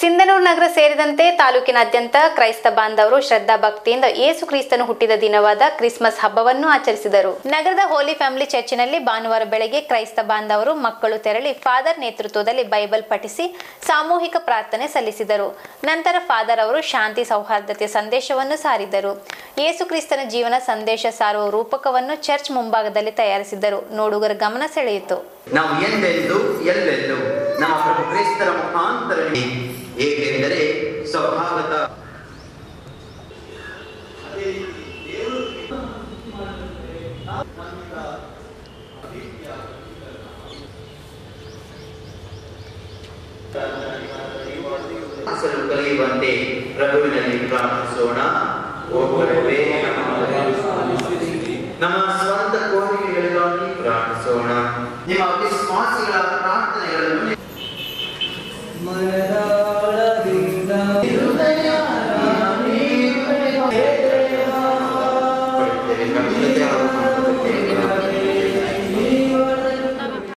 ಸಿಂಧನೂರು ನಗರ ಸೇರಿದಂತೆ ತಾಲೂಕಿನಾದ್ಯಂತ ಕ್ರೈಸ್ತ ಬಾಂಧವರು ಶ್ರದ್ಧಾ ಭಕ್ತಿಯಿಂದ ಯೇಸು ಕ್ರಿಸ್ತನು ಹುಟ್ಟಿದ ದಿನವಾದ ಕ್ರಿಸ್ಮಸ್ ಹಬ್ಬವನ್ನು ಆಚರಿಸಿದರು ನಗರದ ಹೋಲಿ ಫ್ಯಾಮಿಲಿ ಚರ್ಚಿನಲ್ಲಿ ಭಾನುವಾರ ಬೆಳಗ್ಗೆ ಕ್ರೈಸ್ತ ಬಾಂಧವರು ಮಕ್ಕಳು ತೆರಳಿ ಫಾದರ್ ನೇತೃತ್ವದಲ್ಲಿ ಬೈಬಲ್ ಪಠಿಸಿ ಸಾಮೂಹಿಕ ಪ್ರಾರ್ಥನೆ ಸಲ್ಲಿಸಿದರು ನಂತರ ಫಾದರ್ ಅವರು ಶಾಂತಿ ಸೌಹಾರ್ದತೆ ಸಂದೇಶವನ್ನು ಸಾರಿದರು ಯೇಸು ಕ್ರಿಸ್ತನ ಜೀವನ ಸಂದೇಶ ಸಾರುವ ರೂಪಕವನ್ನು ಚರ್ಚ್ ಮುಂಭಾಗದಲ್ಲಿ ತಯಾರಿಸಿದ್ದರು ನೋಡುಗರ ಗಮನ ಸೆಳೆಯಿತು ನಾವು ಎಂದೆಂದು ಎಲ್ಲೆಂದು ನಮ್ಮ ಪ್ರಭು ಕ್ರಿಸ್ತರ ಮುಖಾಂತರ ಏಕೆಂದರೆ ಸ್ವಭಾವತ ಹೆಸರು ಕಲಿಯುವಂತೆ ಪ್ರಭುವಿನಲ್ಲಿ ಪ್ರಾರ್ಥಿಸೋಣ ಓ ಪ್ರಭುವೇ, ನಮ್ಮ ಸ್ವಂತ ಕೋರಿಕೆಗಳಿಗಾಗಿ ಪ್ರಾರ್ಥಿಸೋಣ ನಿಮ್ಮ ವಿಶ್ವಾಸಿಗಳ ಪ್ರಾರ್ಥನೆಗಳನ್ನು ಪಡೆಯುತ್ತೇವೆ.